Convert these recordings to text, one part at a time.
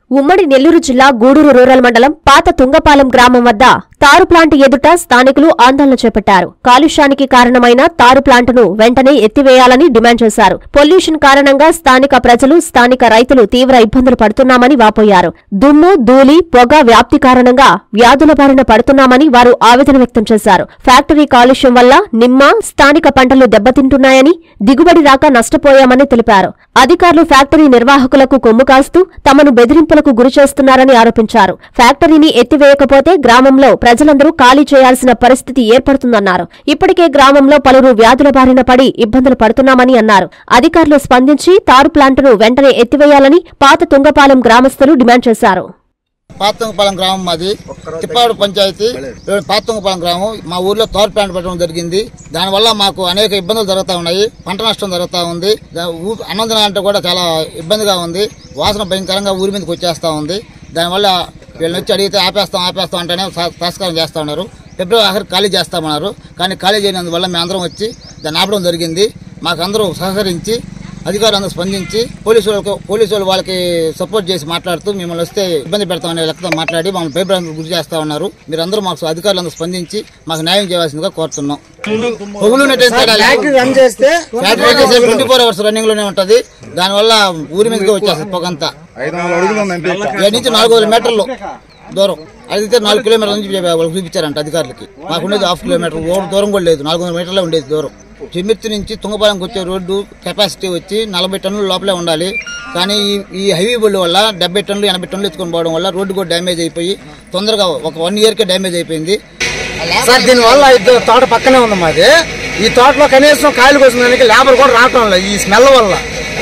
ఉమ్మడి నెల్లూరు జిల్లా గూడూరు రూరల్ మండలం పాత తుంగపాలెం గ్రామం వద్ద తారు ప్లాంట్ ఎదుట స్థానికులు ఆందోళన చేపట్టారు కాలుష్యానికి కారణమైన తారు ప్లాంటును వెంటనే ఎత్తివేయాలని డిమాండ్ చేశారు పొల్యూషన్ కారణంగా స్థానిక ప్రజలు స్థానిక రైతులు తీవ్ర ఇబ్బందులు పడుతున్నామని వాపోయారు దుమ్ము ధూళి పొగ వ్యాప్తి కారణంగా వ్యాధుల బారిన పడుతున్నామని వారు ఆవేదన వ్యక్తం చేశారు ఫ్యాక్టరీ కాలుష్యం వల్ల నిమ్మ స్థానిక పంటలు దెబ్బతింటున్నాయని దిగుబడి రాక నష్టపోయామని తెలిపారు అధికారులు ఫ్యాక్టరీ నిర్వాహకులకు కొమ్ము కాస్తూ తమను బెదిరింపులకు గురి చేస్తున్నారని ఆరోపించారు ఫ్యాక్టరీని ఎత్తివేయకపోతే గ్రామంలో ప్రజలందరూ ఖాళీ చేయాల్సిన పరిస్థితి ఏర్పడుతుందన్నారు ఇప్పటికే గ్రామంలో పలువురు వ్యాధుల బారిన పడి ఇబ్బందులు పడుతున్నామని అన్నారు అధికారులు స్పందించి తారు ప్లాంటును వెంటనే ఎత్తివేయాలని పాత తుంగపాలెం గ్రామస్తులు డిమాండ్ చేశారు పాతంగపాలెం గ్రామం మాది తిప్పాడు పంచాయతీ పాతంగపాలెం గ్రామం మా ఊర్లో తోర్ ప్లాంట్ పెట్టడం జరిగింది దానివల్ల మాకు అనేక ఇబ్బందులు జరుగుతూ ఉన్నాయి పంట నష్టం జరుగుతూ ఉంది దా- ఊ- అన్నం తినాలంటే కూడా చాలా ఇబ్బందిగా ఉంది వాసన భయంకరంగా ఊరి మీదకి వచ్చేస్తూ ఉంది దానివల్ల వీళ్ళని వచ్చి అడిగితే ఆపేస్తాం ఆపేస్తాం అంటేనే సా- తిరస్కారం చేస్తూ ఉన్నారు ఫిబ్రవరి ఆఖరి ఖాళీ చేస్తామన్నారు కానీ ఖాళీ చేయనందువల్ల మేము అందరం వచ్చి దాన్ని ఆపడం జరిగింది మాకు అందరూ సహకరించి అధికారులు అందరూ స్పందించి పోలీసు వాళ్ళకు పోలీసు వాళ్ళు వాళ్ళకి సపోర్ట్ చేసి మాట్లాడుతూ మిమ్మల్ని వస్తే ఇబ్బంది పెడతామనే లెక్కతో మాట్లాడి మమ్మల్ని భయభ్రాంతులకు గురి చేస్తా ఉన్నారు మీరందరూ మాకు అధికారులు అందరూ స్పందించి మాకు న్యాయం చేయవలసిందిగా కోరుతున్నాం పొగులు ఫ్యాక్టరీ రన్ చేస్తే ట్వంటీ ఫోర్ అవర్స్ రన్నింగ్ లోనే ఉంటది దానివల్ల ఊరి మీదకి వచ్చేస్తుంది పొగంతా ఐదు వందల అడుగులు ఉందంటే ఇక్కడ నుంచి నాలుగు వందల మీటర్లు దూరం అడిగితే నాలుగు కిలోమీటర్ల నుంచి వాళ్ళకి చూపించారంట అధికారులకి మాకు ఉండేది హాఫ్ కిలోమీటర్ ఓ దూరం కూడా లేదు నాలుగు వందల మీటర్లే ఉండేది దూరం చిమ్మిర్తి నుంచి తుంగపాలెంకి వచ్చే రోడ్డు కెపాసిటీ వచ్చి నలభై టన్నుల లోపలే ఉండాలి కానీ ఈ- ఈ హైవే బళ్ళు వల్ల డెబ్బై టన్నులు ఎనభై టన్నులు ఎత్తుకొని పోవడం వల్ల రోడ్డు కూడా డ్యామేజ్ అయిపోయి తొందరగా ఒక వన్ ఇయర్కే డ్యామేజ్ అయిపోయింది సార్ దీని వల్ల ఇది తోట పక్కనే ఉంది మాది ఈ తోటలో కనీసం కాయలు కోసినందుకు లేబర్ కూడా రావటం లేదు ఈ స్మెల్ వల్ల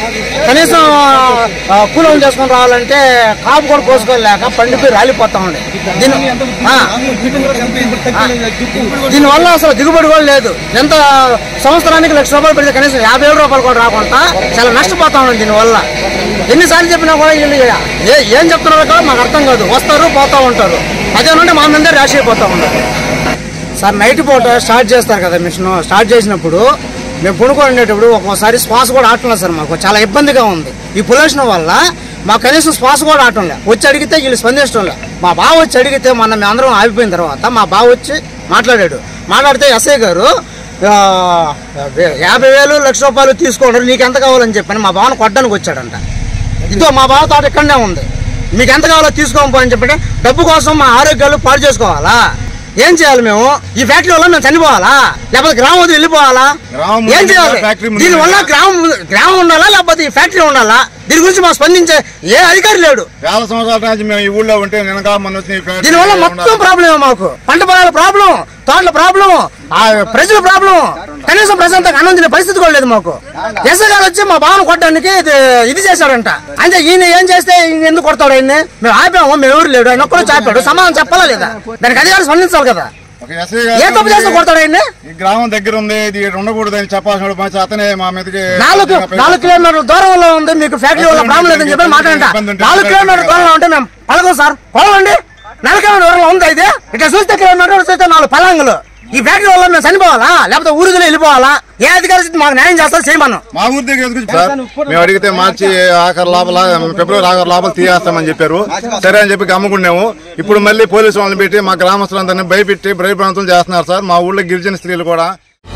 కనీసం ఆ, కూలం చేసుకొని రావాలంటే కాపు కూడా కోసుకోలేక పండిపోయి రాలిపోతా ఉంది దీని ఆ, ఆ, దీనివల్ల అసలు దిగుబడి కూడా లేదు ఎంత సంవత్సరానికి లక్ష రూపాయలు పెడితే కనీసం యాభై ఏడు రూపాయలు కూడా రాకుండా చాలా నష్టపోతా ఉన్నాం దీనివల్ల ఎన్నిసార్లు చెప్పినా కూడా వీళ్ళు ఏ- ఏం చెప్తున్నారో కూడా మాకు అర్థం కాదు వస్తారు పోతా ఉంటారు అదే నుండి మా ముందే ర్యాష్ అయిపోతా ఉన్నారు సార్ నైట్ పూట స్టార్ట్ చేస్తారు కదా మిషన్ స్టార్ట్ చేసినప్పుడు మేము పడుకొని ఉండేటప్పుడు ఒక్కోసారి శ్వాస కూడా ఆటం సార్ మాకు చాలా ఇబ్బందిగా ఉంది ఈ పొల్యూషన్ వల్ల మాకు కనీసం శ్వాస కూడా ఆటం లే వచ్చి అడిగితే వీళ్ళు స్పందించడం లే మా బావ వచ్చి అడిగితే మొన్న మేము అందరం ఆగిపోయిన తర్వాత మా బావ వచ్చి మాట్లాడాడు మాట్లాడితే ఎస్ఐ గారు ఆ, యాభై వేలు లక్ష రూపాయలు తీసుకోండి నీకు ఎంత కావాలని చెప్పని మా బావను కొట్టడానికి వచ్చాడంట ఇదో మా బావ తోట ఇక్కడనే ఉంది మీకు ఎంత కావాలో తీసుకోమని అని చెప్పంటే డబ్బు కోసం మా ఆరోగ్యాలు పాడు చేసుకోవాలా ఏం చేయాలి మేము ఈ ఫ్యాక్టరీ వల్ల మేము చనిపోవాలా లేకపోతే గ్రామం వదిలి వెళ్ళిపోవాలా గ్రామం ఏం ముందు చేయాలి ఫ్యాక్టరీ ముందు దీని వల్ల గ్రామం గ్రామం ఉండాలా లేకపోతే ఈ ఫ్యాక్టరీ ఉండాలా దీని గురించి మాకు స్పందించే ఏ అధికారి లేడు వేల సంవత్సరాల నుంచి మేము ఈ ఊళ్ళో ఉంటే నినగా మన వచ్చి ఈ ఫ్యాక్టరీ దీని వల్ల మొత్తం ఉండాలి. ప్రాబ్లమే మాకు పంట పొలాల ప్రాబ్లం తోటల ప్రాబ్లం ఆ ప్రజల ప్రాబ్లం కనీసం ప్రశాంతంగా అన్నం తినే పరిస్థితి కూడా లేదు మాకు ఎస్ఐ గారు వచ్చి మా బావను కొట్టడానికి ఇది ఇది చేశాడంట అంటే ఈయన ఏం చేస్తే ఈయన ఎందుకు కొడతాడు ఆయన్ని మేము ఆపాము మేము ఎవరు లేడు ఆయన ఒక్కడో చాపాడు సమాధానం చెప్పాలా లేదా దానికి అధికారులు స్పందించాలి కదా ఒక ఎస్ఐ ఏ తప్పు గారు చేస్తే కొడతాడు ఆయన్ని ఈ గ్రామం దగ్గర ఉంది ఇది ఉండకూడదు అని చెప్పాల్సిన మంచి అతనే మా మీదకి నాలుగు నాలుగు కిలోమీటర్ల దూరంలో ఉంది మీకు ఫ్యాక్టరీ వల్ల ప్రాబ్లం లేదని చెప్పి మాట్లాడంట నాలుగు కిలోమీటర్ల దూరంలో ఉంటే మేము పలకం సార్ కొలవండి నాలుగు కిలోమీటర్ దూరంలో ఉంది అయితే ఇట్లా చూస్తే కిలోమీటర్ చూస్తే నాలుగు పలంగులు ఈ ఫ్యాక్టరీ వల్ల మేము చనిపోవాలా లేకపోతే ఊరిలో వెళ్ళిపోవాలా ఏ అధికారి మాకు న్యాయం చేస్తారు చేయమను మా ఊరి దగ్గర ఎందుకు సార్ మేము అడిగితే మార్చి ఆఖరి లోపల ఫిబ్రవరి ఆఖరి లోపల తీయేస్తామని చెప్పారు సరే అని చెప్పి గమ్ముకున్నాము ఇప్పుడు మళ్ళీ పోలీసు వాళ్ళని పెట్టి మా గ్రామస్తులందరినీ భయపెట్టి భయప్రాంతం చేస్తున్నారు సార్ మా ఊళ్ళో గిరిజన స్త్రీలు కూడా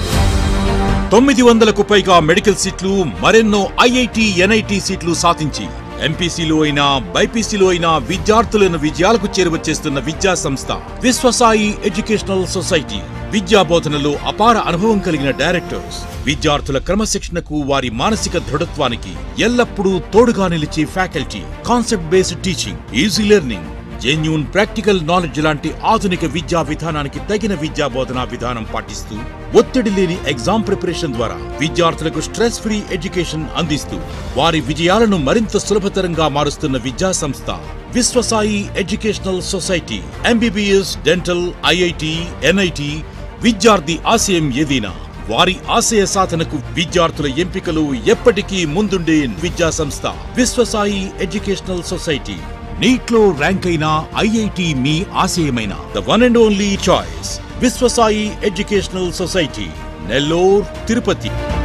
తొమ్మిది వందలకు పైగా మెడికల్ సీట్లు మరెన్నో ఐఐటి ఎన్ఐటి సీట్లు సాధించి ఎంపీసీలో అయినా బైపీసీలో అయినా విద్యార్థులను విజయాలకు చేరువచేస్తున్న విద్యా సంస్థ విశ్వసాయి ఎడ్యుకేషనల్ సొసైటీ విద్యా బోధనలో అపార అనుభవం కలిగిన డైరెక్టర్స్ విద్యార్థుల క్రమశిక్షణకు వారి మానసిక దృఢత్వానికి ఎల్లప్పుడూ తోడుగా నిలిచే faculty concept based teaching easy learning genuine practical knowledge లాంటి ఆధునిక విద్యా విధానానికి తగిన విద్యా బోధనా విధానం పాటిస్తూ ఒత్తిడి లేని ఎగ్జామ్ ప్రిపరేషన్ ద్వారా విద్యార్థులకు స్ట్రెస్ ఫ్రీ ఎడ్యుకేషన్ అందిస్తూ వారి విజయాలను మరింత సులభతరంగా మారుస్తున్న విద్యా సంస్థ Vishwasai educational society MBBS dental IIT NIT విద్యార్థి ఆశయం ఏదైనా వారి ఆశయ సాధనకు విద్యార్థుల ఎంపికలు ఎప్పటికీ ముందుండే విద్యా సంస్థ విశ్వసాయి ఎడ్యుకేషనల్ సొసైటీ నీట్లో ర్యాంక్ అయిన ఐఐటి మీ ఆశయమైన the one and only choice Vishwasai educational society Nellore Tirupati